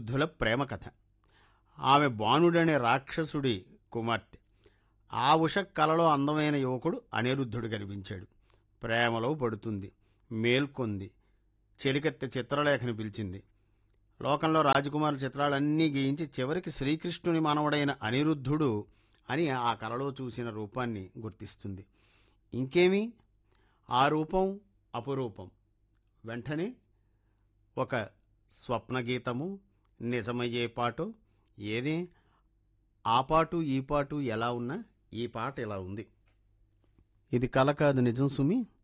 అనిరుద్ధుల ప్రేమ కథ ఆమె బాణుడనే రాక్షసుడి కుమార్తె ఆ ఉష కలలో అందమైన యువకుడు అనిరుద్ధుడు కనిపించాడు ప్రేమలో పడుతుంది మేల్కొంది చెలికత్తె చిత్రలేఖని పిలిచింది లోకంలో రాజకుమారుల చిత్రాలన్నీ గీయించి చివరికి శ్రీకృష్ణుని మానవుడైన అనిరుద్ధుడు అని ఆ కలలో చూసిన రూపాన్ని గుర్తిస్తుంది ఇంకేమీ ఆ రూపం అపురూపం వెంటనే ఒక స్వప్నగీతము నిజమయ్యే పాటు ఏది ఆ పాటు ఈ పాటు ఎలా ఉన్నా ఈ పాట ఇలా ఉంది ఇది కల కాదు నిజం సుమి